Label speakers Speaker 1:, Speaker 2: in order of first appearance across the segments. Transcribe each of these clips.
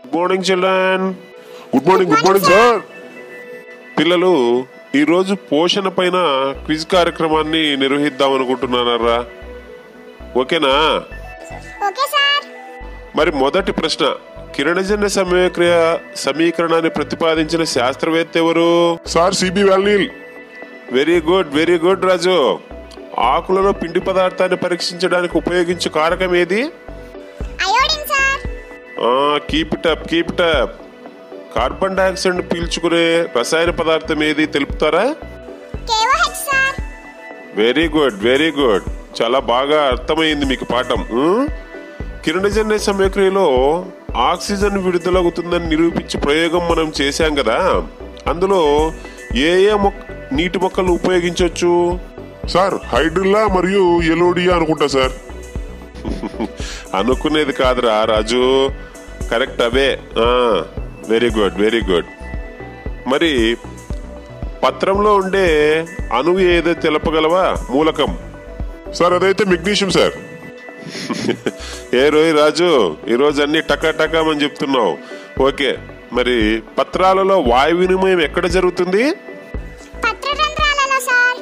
Speaker 1: Good morning children
Speaker 2: good morning good morning sir
Speaker 1: పిల్లలు ఈరోజు పోషణ పైన క్విజ్ కార్యక్రమాన్ని నిర్వహిద్దాం అనుకుంటున్నానరా ఓకేనా
Speaker 3: ఓకే సార్
Speaker 1: మరి మొదటి ప్రశ్న కిరణజన్య సమయక్రియ సమీకరణాన్ని ప్రతిపాదించిన శాస్త్రవేత్త ఎవరు
Speaker 2: sir C B van Niel
Speaker 1: very good very good Raju ఆకులలో పిండి పదార్థాన్ని పరీక్షించడానికి ఉపయోగించే కారకం ఏది
Speaker 3: iodine sir
Speaker 1: keep it up keep it up carbon dioxide పీల్చుకునే రసాయన పదార్థం ఏది తెలుపుతారా
Speaker 3: KOH sir
Speaker 1: very good very good చాలా బాగా అర్థమైంది మీకు పాఠం ఉం? కిరణజన్య సమయక్రియలో ఆక్సిజన్ విడుదలవుతుందని నిరూపించే ప్రయోగం మనం చేశాం కదా అందులో ఏ ఏ మొక్క నీటి మొక్కలు ఉపయోగించవచ్చు
Speaker 2: సార్ హైడ్రిల్లా మరియు ఎలోడియా అనుకుంటా సార్
Speaker 1: అనుకునేది కాదురా రాజు కరెక్ట్ అవే వెరీ గుడ్ వెరీ గుడ్ మరి పత్రంలో ఉండే అణువు ఏదో తెలపగలవా మూలకం
Speaker 2: సార్ అదైతే మెగ్నీషియం సార్
Speaker 1: ఏ రోయ్ రాజు ఈరోజు అన్ని టకా టకామని చెప్తున్నావు ఓకే మరి పత్రాలలో వాయు వినిమయం ఎక్కడ జరుగుతుంది
Speaker 3: పత్రరంధ్రాలలో సార్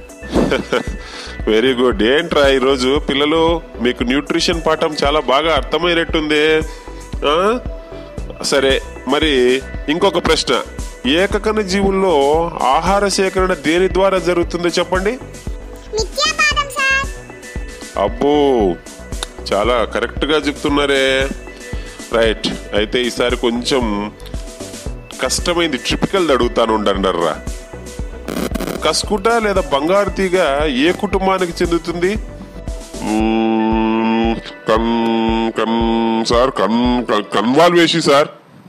Speaker 1: వెరీ గుడ్ ఏంట్రా ఈరోజు పిల్లలు మీకు న్యూట్రిషన్ పాఠం చాలా బాగా అర్థమైనట్టుంది ఆ? సరే మరి ఇంకొక ప్రశ్న ఏకకణ జీవుల్లో ఆహార సేకరణ దేని ద్వారా జరుగుతుందో చెప్పండి
Speaker 3: మిథ్యాపాదం సార్
Speaker 1: అబ్బో చాలా కరెక్ట్ గా చెప్తున్నారే రైట్ అయితే ఈసారి కొంచెం కష్టమైంది ట్రిపికల్ అడుగుతాను ఉండండర్రా కస్కుట లేదా బంగారు తీగ ఏ కుటుంబానికి చెందుతుంది
Speaker 2: మ్మ్, కన్ కన్ సార్ కన్ కన్- కన్వాల్ వేసి సార్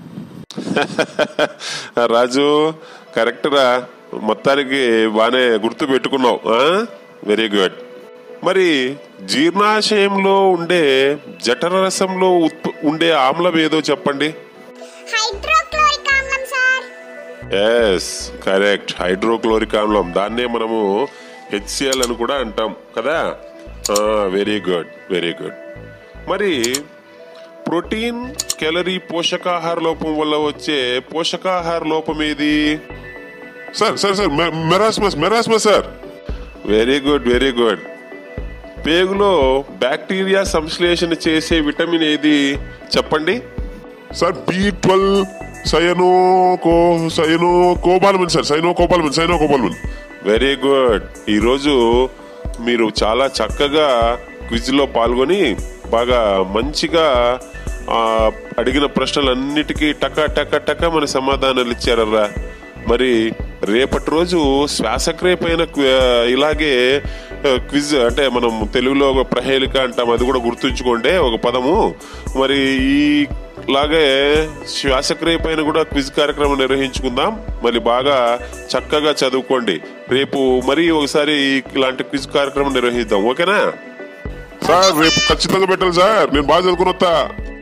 Speaker 1: రాజు కరెక్ట్ రా మొత్తానికి బాగానే గుర్తు పెట్టుకున్నావు వెరీ గుడ్ మరి జీర్ణాశయంలో ఉండే జఠరరసంలో ఉత్ప ఉండే ఆమ్లం ఏదో చెప్పండి
Speaker 3: హైడ్రోక్లోరిక్ ఆమ్లం సార్
Speaker 1: ఎస్ కరెక్ట్ హైడ్రోక్లోరిక్ ఆమ్లం దాన్నే మనము హెచ్సిఎల్ అని కూడా అంటాం కదా వెరీ గుడ్ వెరీ గుడ్ మరి ప్రోటీన్ కెలరీ పోషకాహార లోపం వల్ల వచ్చే పోషకాహార లోపం ఏది
Speaker 2: సార్ సార్ సార్ మె- marasmus marasmus sir
Speaker 1: very good very good పేగులో బ్యాక్టీరియా సంశ్లేషణ చేసే విటమిన్ ఏది చెప్పండి
Speaker 2: sir B twelve cyano co cyanocobalamin sir cyanocobalamin cyanocobalamin
Speaker 1: very good ఈరోజు మీరు చాలా చక్కగా క్విజ్ లో పాల్గొని బాగా మంచిగా ఆ, అడిగిన ప్రశ్నలన్నిటికీ టక టక టక మన సమాధానాలు ఇచ్చారరా మరి రేపటి రోజు శ్వాసక్రియ పైన క్వి- ఇలాగే ఆ, క్విజ్ అంటే మనం తెలుగులో ఒక ప్రహేళిక అంటాం అది కూడా గుర్తుంచుకోండి ఒక పదము మరి ఈ లాగే శ్వాసక్రియ పైన కూడా క్విజ్ కార్యక్రమం నిర్వహించుకుందాం మరి బాగా చక్కగా చదువుకోండి రేపు మరి ఒకసారి ఇలాంటి క్విజ్ కార్యక్రమం నిర్వహిద్దాం ఓకేనా
Speaker 2: సార్ రేపు ఖచ్చితంగా పెట్టాలి సార్ నేను బాగా చదువుకుని వస్తా